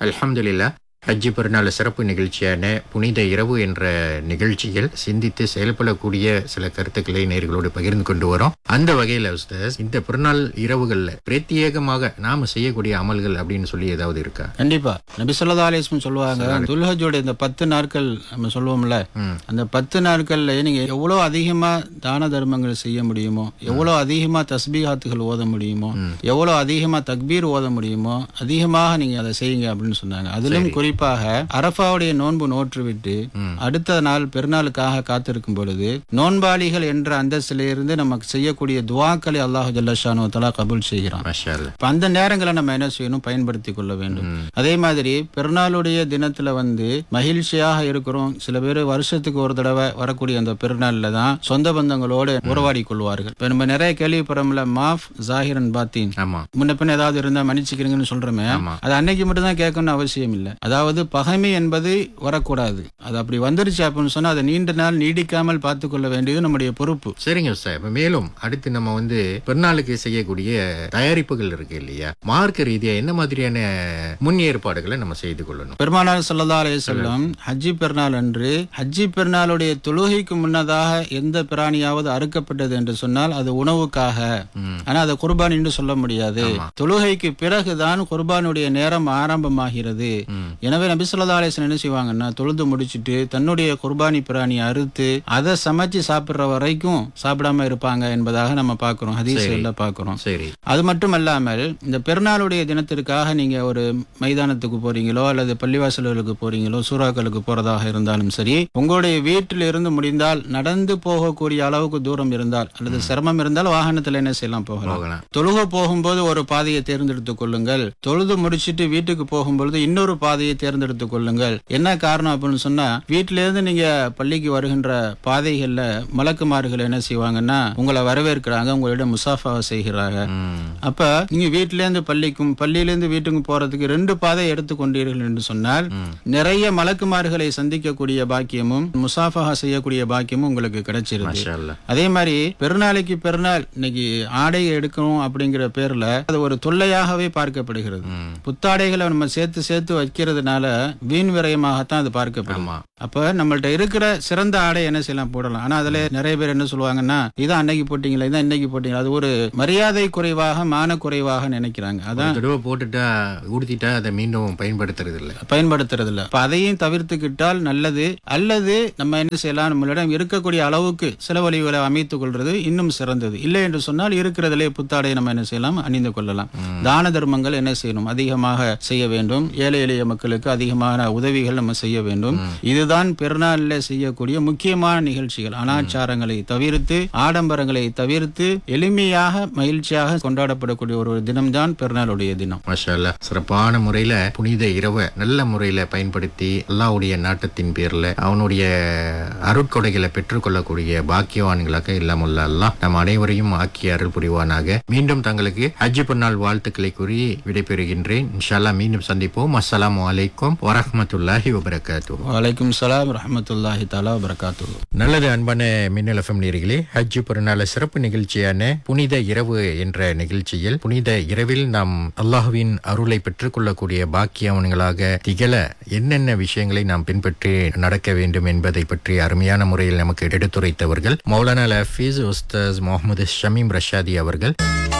அல்ஹம்துலில்லா ஹஜ்ஜி பெருநாள் சிறப்பு நிகழ்ச்சியான புனித இரவு என்ற நிகழ்ச்சியில் சிந்தித்து செயல்படக்கூடிய சில கருத்துக்களை நேர்களோடு பகிர்ந்து கொண்டு வரோம் அந்த வகையில் உஸ்தாஸ் இந்த பெருநாள் இரவுகள்ல பிரத்யேகமாக நாம செய்யக்கூடிய அமல்கள் அப்படின்னு சொல்லி ஏதாவது இருக்கா கண்டிப்பா நபி சொல்லா அலிஸ்லம் சொல்லுவாங்க துல்ஹஜோட இந்த பத்து நாட்கள் நம்ம சொல்லுவோம்ல ம். அந்த பத்து நாட்கள்ல நீங்க எவ்வளவு அதிகமா தான தர்மங்கள் செய்ய முடியுமோ எவ்வளவு அதிகமா தஸ்பீகாத்துகள் ஓத முடியுமோ எவ்வளவு அதிகமா தக்பீர் ஓத முடியுமோ அதிகமாக நீங்க அதை செய்யுங்க அப்படின்னு சொன்னாங்க அதிலும் குறிப்பாக அரஃபாவுடைய நோன்பு நோற்றுவிட்டு அடுத்த நாள் பெருநாளுக்காக காத்திருக்கும் பொழுது நோன்பாளிகள் என்ற அந்தஸ்திலிருந்து நமக்கு செய்யக்கூடிய துவாக்களை அல்லாஹு ஜல்லஷானு தலா கபூல் செய்கிறான் மஷா அல்லாஹ். இப்ப அந்த நேரங்களை நம்ம என்ன செய்யணும் பயன்படுத்தி கொள்ள வேண்டும் அதே மாதிரி பெருநாளுடைய தினத்துல வந்து மகிழ்ச்சியாக இருக்கிறோம் சில பேர் வருஷத்துக்கு ஒரு தடவை வரக்கூடிய அந்த பெருநாள்ல தான் சொந்த பந்தங்களோடு உறவாடி கொள்வார்கள் இப்ப நம்ம நிறைய கேள்விப்படுறோம்ல மாஃப் ஜாகிரன் பாத்தீன் ஆமா முன்ன பின்ன ஏதாவது இருந்தா மன்னிச்சுக்கிறீங்கன்னு சொல்றோமே ஆமா. அது அன்னைக்கு மட்டும் தான் கேட்கணும்னு அவசியம் இல்லை அதாவது பகைமை என்பது வரக்கூடாது அது அப்படி வந்துருச்சு அப்படின்னு சொன்னா அதை நீண்ட நாள் நீடிக்காமல் பார்த்து கொள்ள வேண்டியது நம்முடைய பொறுப்பு சரிங்க சார் இப்ப மேலும் அடுத்து நம்ம வந்து பெருநாளுக்கு செய்யக்கூடிய தயாரிப்புகள் இருக்கு இல்லையா மார்க்க ரீதியா என்ன மாதிரியான முன் ஏற்பாடுகளை நம்ம செய்து கொள்ளணும் பெருமானார் ஸல்லல்லாஹு அலைஹி வஸல்லம் ஹஜ்ஜி பெருநாள் அன்று ஹஜ்ஜி பெருநாளுடைய தொழுகைக்கு முன்னதாக எந்த பிராணியாவது அறுக்கப்பட்டது என்று சொன்னால் அது உணவுக்காக ஆனா அதை குர்பான் என்று சொல்ல முடியாது தொழுகைக்கு பிறகுதான் குர்பானுடைய நேரம் ஆரம்பமாகிறது எனவே நபி ஸல்லல்லாஹு அலைஹி வஸல்லம் என்ன செய்வாங்கன்னா தொழுது முடிச்சிட்டு தன்னுடைய குர்பானி பிராணியை அறுத்து அதை சமைச்சு சாப்பிடுற வரைக்கும் சாப்பிடாம இருப்பாங்க என்பதாக நம்ம பார்க்கிறோம் ஹதீஸ்ல பார்க்கிறோம் சரி அது மட்டும் அல்லாமல் இந்த பெருநாளுடைய தினத்திற்காக நீங்க ஒரு மைதானத்துக்கு போறீங்களோ அல்லது பள்ளிவாசல்களுக்கு போறீங்களோ சூறாக்களுக்கு போறதாக இருந்தாலும் சரி உங்களுடைய வீட்டில் இருந்து முடிந்தால் நடந்து போகக்கூடிய அளவுக்கு தூரம் இருந்தால் அல்லது சிரமம் இருந்தால் வாகனத்துல என்ன செய்யலாம் போகலாம் போகலாம் தொழுக போகும்போது ஒரு பாதையை தேர்ந்தெடுத்துக் கொள்ளுங்கள் தொழுது முடிச்சிட்டு வீட்டுக்கு போகும்பொழுது இன்னொரு பாதையை தேர்ந்தெடுத்துக் கொள்ளுங்கள் என்ன காரணம் அப்படின்னு சொன்னா வீட்டில இருந்து நீங்க பள்ளிக்கு வருகின்ற பாதைகள்ல மலக்குமார்கள் என்ன செய்வாங்கன்னா உங்களை வரவேற்கிறாங்க உங்களிடம் முசாஃபாவை செய்கிறாங்க ம். அப்ப நீங்க வீட்டில இருந்து பள்ளிக்கும் பள்ளியில இருந்து வீட்டுக்கும் போறதுக்கு ரெண்டு பாதை எடுத்துக்கொண்டீர்கள் என்று சொன்னால் நிறைய மலக்குமார்களை சந்திக்கக்கூடிய பாக்கியமும் முசாஃபஹா செய்யக்கூடிய பாக்கியமும் உங்களுக்கு கிடைச்சிருது மாஷா அல்லாஹ். அதே மாதிரி பெருநாளைக்கு பெருநாள் இன்னைக்கு ஆடை எடுக்கணும் அப்படிங்கிற பேர்ல அது ஒரு தொல்லையாகவே பார்க்கப்படுகிறது ம். புத்தாடைகளை நம்ம சேர்த்து சேர்த்து வைக்கிறதுனால வீண் விரயமாகத்தான் அது பார்க்கப்படும் ஆமா அப்ப நம்மள்ட்ட இருக்கிற சிறந்த ஆடை என்ன செய்யலாம் போடலாம் ஆனா அதுல நிறைய பேர் என்ன சொல்லுவாங்கன்னா இதான் அன்னைக்கு போட்டீங்களா இதான் இன்னைக்கு போட்டீங்களா அது ஒரு மரியாதை குறைவாக மான குறைவாக நினைக்கிறாங்க அதான் ஒரு தடவை போட்டுட்டா உடுத்திட்டா அதை மீண்டும் பயன்படுத்துறது இல்ல பயன்படுத்துறது இல்ல அப்ப அதையும் தவிர்த்துக்கிட்டால் நல்லது அல்லது நம்ம என்ன செய்யலாம் நம்மளிடம் இருக்கக்கூடிய அளவுக்கு செலவழிவுகளை அமைத்துக் கொள்றது இன்னும் சிறந்தது இல்லை என்று சொன்னால் இருக்கிறதிலே புத்தாடையை நம்ம என்ன செய்யலாம் அணிந்து கொள்ளலாம் தான தர்மங்கள் என்ன செய்யணும் அதிகமாக செய்ய வேண்டும் ஏழை எளிய மக்களுக்கு அதிகமான உதவிகள் நம்ம செய்ய வேண்டும் இதுதான் பெருநாளில் செய்யக்கூடிய முக்கியமான நிகழ்ச்சிகள் அனாச்சாரங்களை தவிர்த்து ஆடம்பரங்களை தவிர்த்து எளிமையாக மகிழ்ச்சியாக கொண்டாடப்படக்கூடிய ஒரு தினம்தான் பெருநாளுடைய தினம் மாஷா அல்லாஹ். சிறப்பான முறையில புனித இரவை நல்ல முறையில பயன்படுத்தி அல்லாஹ்வுடைய நாட்டத்தின் பேர்ல அவனுடைய அருட்கொடைகளை பெற்றுக்கொள்ளக்கூடிய பாக்கியவான்களாக இல்லாமல்ல அல்லாஹ் நம் அனைவரையும் ஆக்கிய அருள் புரிவானாக மீண்டும் தங்களுக்கு ஹஜ்ஜி பெருநாள் வாழ்த்துக்களை கூறி விடைபெறுகின்றேன் இன்ஷால்லா மீண்டும் சந்திப்போம் அஸ்ஸலாமு அலைக்கும் வரஹ்மத்துல்லாஹி வபரகாத்துஹு வலைக்கும் சலாம் ரஹமத்துல்லாஹி தாலா வரகாத்து நல்லது அன்பான மின்னல் எஃப்எம் நேர்களே ஹஜ் பெருநாள் சிறப்பு நிகழ்ச்சியான புனித இரவு என்ற நிகழ்ச்சியில் புனித இரவில் நாம் அல்லாஹுவின் அருளை பெற்றுக்கொள்ளக்கூடிய பாக்கியவன்களாக திகழ என்னென்ன விஷயங்களை நாம் பின்பற்றி நடக்க வேண்டும் என்பதை பற்றி அருமையான முறையில் நமக்கு எடுத்துரைத்தவர்கள் மௌலானா லஃபீஸ் உஸ்தாஸ் முகமது ஷமீம் ரஷாதி அவர்கள்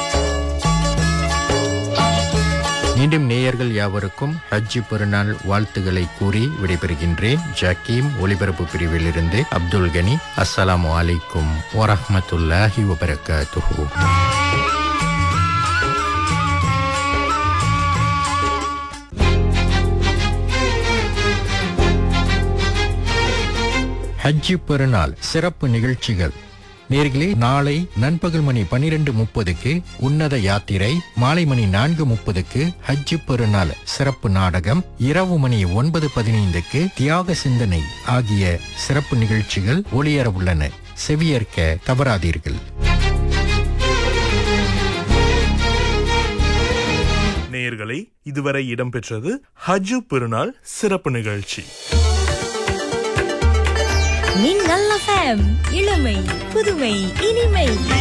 மீண்டும் நேயர்கள் யாவருக்கும் ஹஜ்ஜி பெருநாள் வாழ்த்துக்களை கூறி விடைபெறுகின்றேன் ஜக்கீம் ஒலிபரப்பு பிரிவிலிருந்து அப்துல் கனி அஸ்ஸலாமு அலைக்கும் வரஹ்மத்துல்லாஹி வபரகாத்துஹு ஹஜ்ஜி பெருநாள் சிறப்பு நிகழ்ச்சிகள் நேர்களே நாளை நண்பகல் மணி பனிரெண்டு முப்பதுக்கு உன்னத யாத்திரை மாலை மணி நான்கு முப்பதுக்கு ஹஜ்ஜி பெருநாள் சிறப்பு நாடகம் இரவு மணி ஒன்பது பதினைந்துக்கு தியாக சிந்தனை ஆகிய சிறப்பு நிகழ்ச்சிகள் ஒளியர உள்ளன செவியேற்க தவறாதீர்கள் நேயர்களே இதுவரை இடம்பெற்றது ஹஜ்ஜு பெருநாள் சிறப்பு நிகழ்ச்சி மின்னல் எஃப்எம் இளமை புதுமை இனிமை